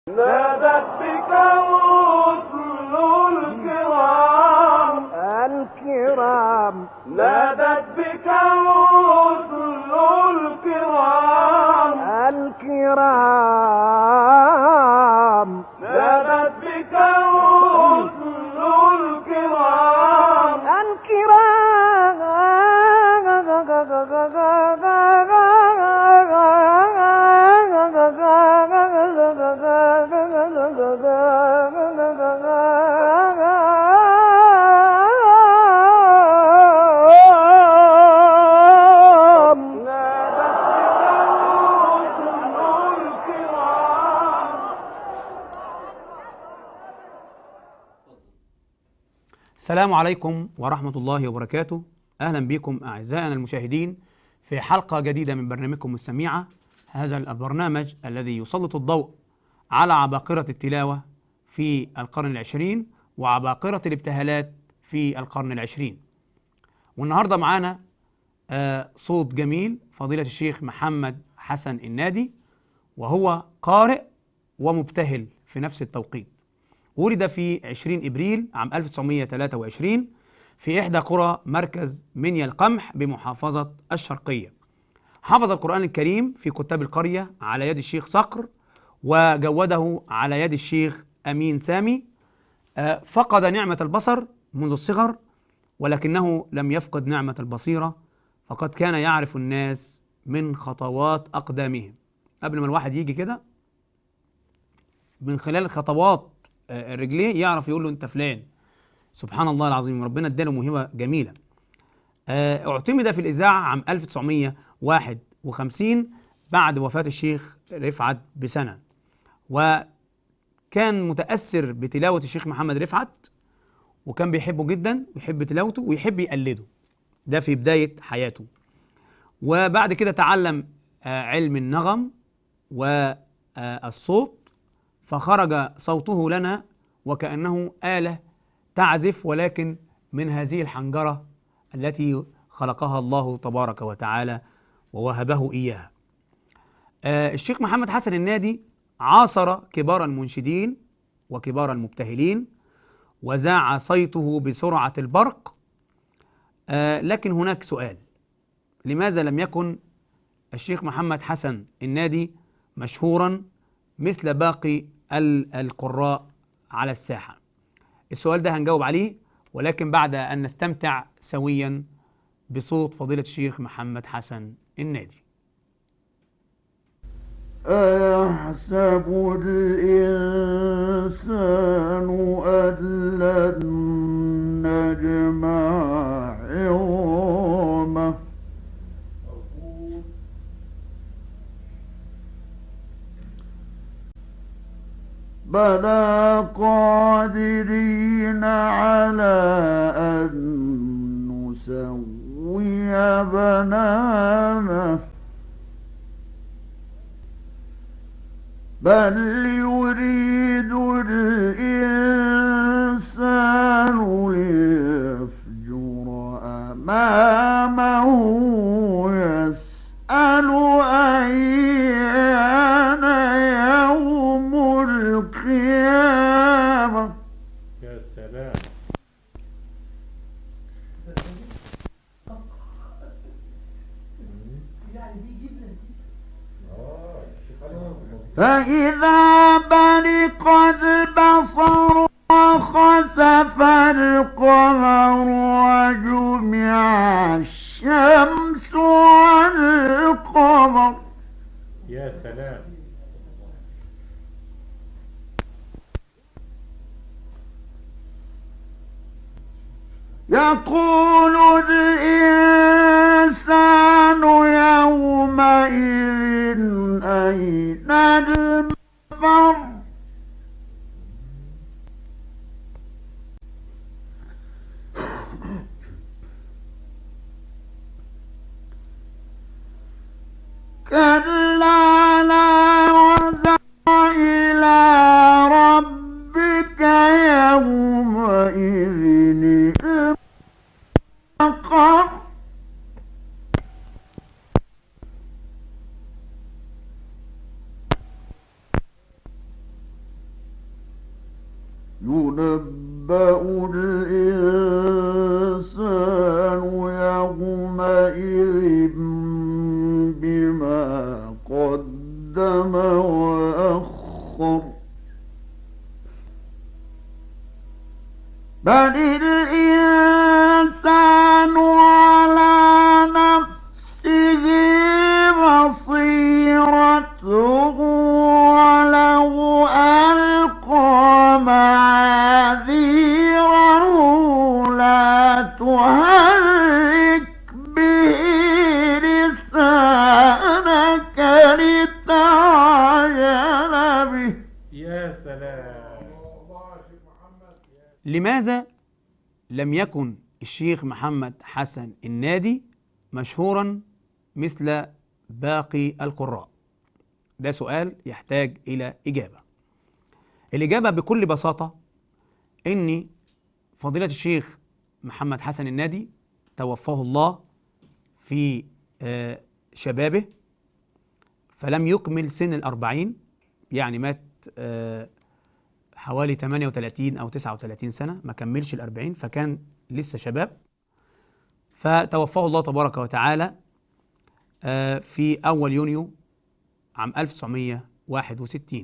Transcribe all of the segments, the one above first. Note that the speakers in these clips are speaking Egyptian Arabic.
نادت بك الرسل الكرام الكرام نادت بك الرسل الكرام الكرام نادت بك الرسل الكرام الكرام نادت بك الرسل الكرام السلام عليكم ورحمة الله وبركاته أهلا بكم أعزائنا المشاهدين في حلقة جديدة من برنامجكم السميعة هذا البرنامج الذي يسلط الضوء على عباقرة التلاوة في القرن العشرين وعباقرة الابتهالات في القرن العشرين والنهاردة معانا آه، صوت جميل فضيلة الشيخ محمد حسن النادي وهو قارئ ومبتهل في نفس التوقيت ولد في 20 ابريل عام 1923 في احدى قرى مركز منيا القمح بمحافظه الشرقيه. حفظ القران الكريم في كتاب القريه على يد الشيخ صقر وجوده على يد الشيخ امين سامي. آه، فقد نعمه البصر منذ الصغر ولكنه لم يفقد نعمه البصيره فقد كان يعرف الناس من خطوات اقدامهم. قبل ما الواحد يجي كده من خلال خطوات آه، رجليه يعرف يقول له انت فلان سبحان الله العظيم ربنا اداله موهبه جميله آه، اعتمد في الاذاعه عام 1951 بعد وفاه الشيخ رفعت بسنه وكان متاثر بتلاوه الشيخ محمد رفعت وكان بيحبه جدا ويحب تلاوته ويحب يقلده ده في بدايه حياته وبعد كده تعلم آه، علم النغم والصوت فخرج صوته لنا وكأنه آلة تعزف ولكن من هذه الحنجرة التي خلقها الله تبارك وتعالى ووهبه إياها. آه الشيخ محمد حسن النادي عاصر كبار المنشدين وكبار المبتهلين وذاع صيته بسرعة البرق آه لكن هناك سؤال لماذا لم يكن الشيخ محمد حسن النادي مشهورا مثل باقي ال- القراء على الساحة السؤال ده هنجاوب عليه ولكن بعد أن نستمتع سويا بصوت فضيلة الشيخ محمد حسن النادي أيحسب الإنسان أن لن نجمع عظامه بلى قادرين على أن نسوي بنانه بل يريد الإنسان ليفجر أمامه يسأل أيان يوم القيامة يا سلام فإذا برق البصر وخسف القمر وجمع الشمس والقمر يا سلام يقول الإنسان يومئذ أين المفر كلا لا وزر إلى ربك يومئذ المقر ينبأ الإنسان يومئذ بما قدم وأخر بل الإنسان على نفسه بصيرة ولو ألقى معاذيره لا تهرك به لسانك لتعجل به يا سلام لماذا لم يكن الشيخ محمد حسن النادي مشهورا مثل باقي القراء ده سؤال يحتاج إلى إجابة الإجابة بكل بساطة إن فضيلة الشيخ محمد حسن النادي توفاه الله في آه، شبابه فلم يكمل سن الأربعين يعني مات آه، حوالي 38 أو 39 سنة ما كملش الأربعين فكان لسه شباب فتوفاه الله تبارك وتعالى آه، في أول يونيو عام 1961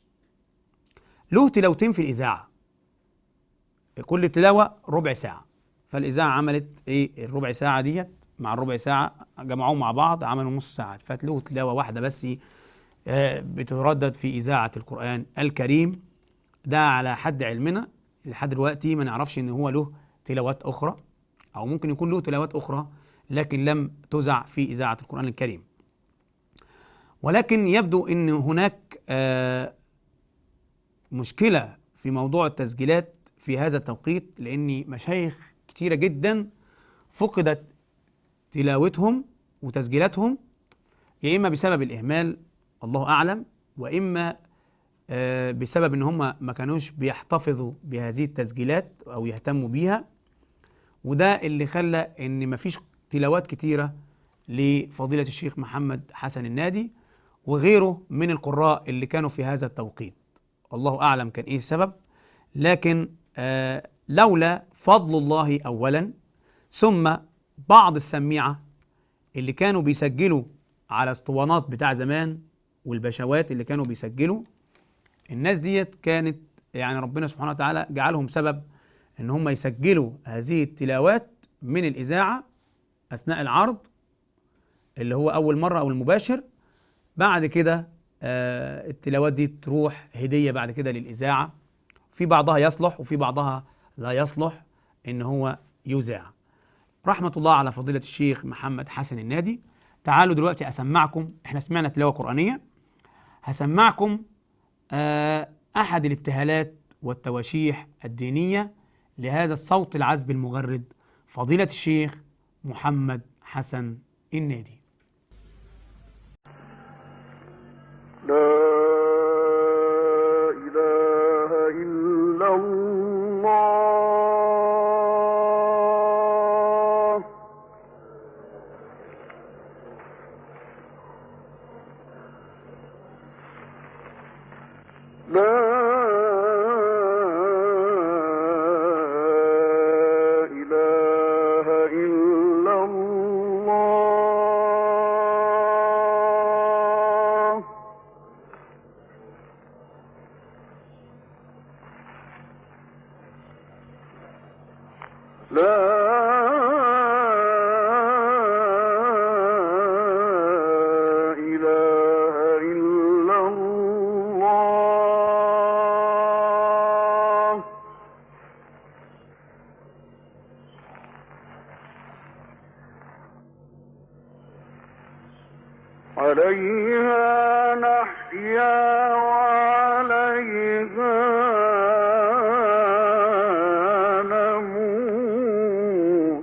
له تلاوتين في الإذاعة كل تلاوة ربع ساعة فالإذاعة عملت إيه الربع ساعة ديت مع الربع ساعة جمعوهم مع بعض عملوا نص ساعة فله تلاوة واحدة بس آه، بتردد في إذاعة القرآن الكريم ده على حد علمنا لحد دلوقتي ما نعرفش إن هو له تلاوات أخرى أو ممكن يكون له تلاوات أخرى لكن لم تذع في إذاعة القرآن الكريم ولكن يبدو أن هناك آه، مشكلة في موضوع التسجيلات في هذا التوقيت لأن مشايخ كتيرة جدا فقدت تلاوتهم وتسجيلاتهم يا إما بسبب الإهمال الله أعلم وإما آه، بسبب إن هم ما كانوش بيحتفظوا بهذه التسجيلات أو يهتموا بيها وده اللي خلى إن مفيش تلاوات كتيرة لفضيلة الشيخ محمد حسن النادي وغيره من القراء اللي كانوا في هذا التوقيت الله أعلم كان إيه السبب لكن آه لولا فضل الله أولا ثم بعض السميعة اللي كانوا بيسجلوا على اسطوانات بتاع زمان والبشوات اللي كانوا بيسجلوا الناس ديت كانت يعني ربنا سبحانه وتعالى جعلهم سبب ان هم يسجلوا هذه التلاوات من الإذاعة أثناء العرض اللي هو أول مرة أو المباشر بعد كده آه التلاوات دي تروح هدية بعد كده للإذاعة في بعضها يصلح وفي بعضها لا يصلح إن هو يذاع رحمة الله على فضيلة الشيخ محمد حسن النادي تعالوا دلوقتي أسمعكم إحنا سمعنا تلاوة قرآنية هسمعكم آه أحد الابتهالات والتواشيح الدينية لهذا الصوت العذب المغرد فضيلة الشيخ محمد حسن النادي لا إله إلا الله لا إله إلا الله لا إله إلا الله عليها نحيا وعليها نموت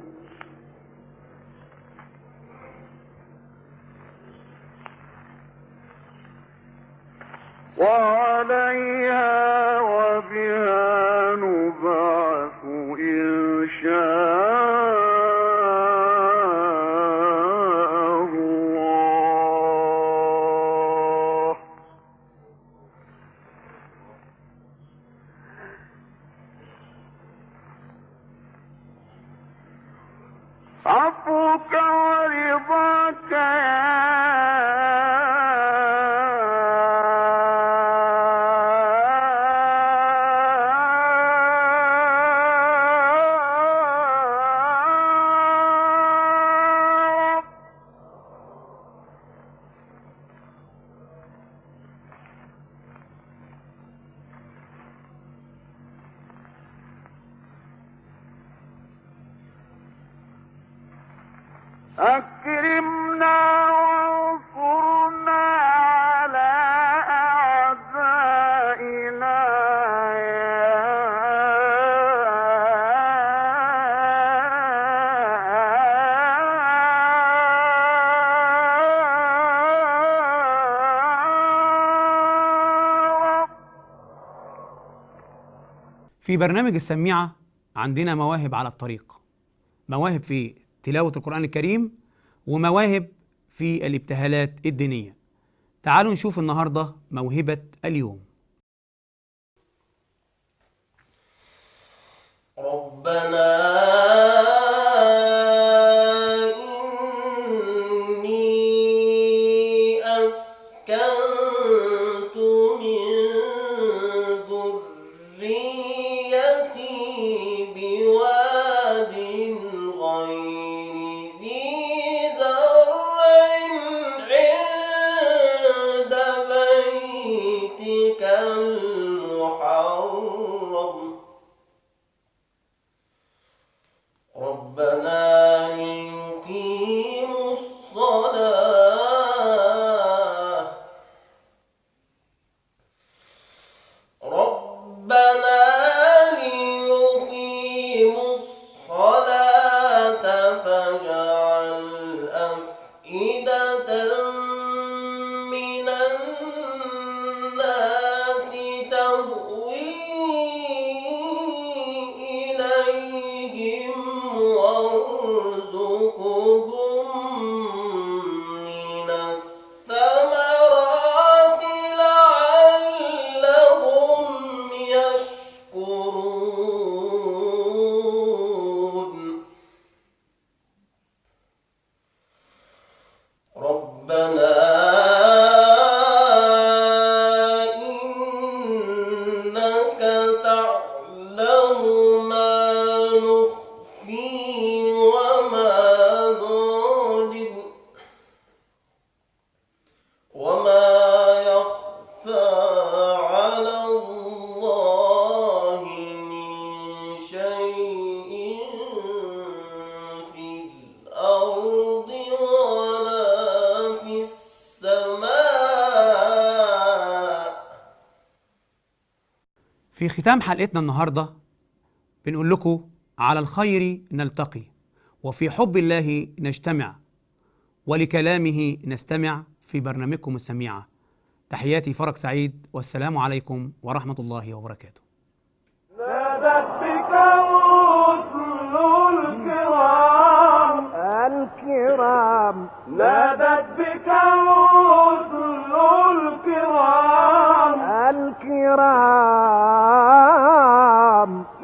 وعليها وبها نبعث إن شاء الله ذكرك ورضاك يا رب أكرمنا وانصرنا على أعدائنا يا رب في برنامج السميعة عندنا مواهب على الطريق مواهب في تلاوة القرآن الكريم ومواهب في الابتهالات الدينية تعالوا نشوف النهاردة موهبة اليوم ربنا إني أسكنت من ذريتي بواد غير ذي زرع عند بيتك المحرم ربنا ليقيموا الصلاة ربنا ليقيموا الصلاة فاجعل أفئدة من الناس تهوي إليهم وارزقهم من الثمرات لعلهم يشكرون ربنا إنك تعلم ما نخفي وما نعلن وما يخفى على الله من شيء في الأرض ولا في السماء في ختام حلقتنا النهاردة بنقول لكم على الخير نلتقي وفي حب الله نجتمع ولكلامه نستمع في برنامجكم السميعة تحياتي فرج سعيد والسلام عليكم ورحمة الله وبركاته نادت بك رسل الكرام الكرام نادت بك رسل الكرام الكرام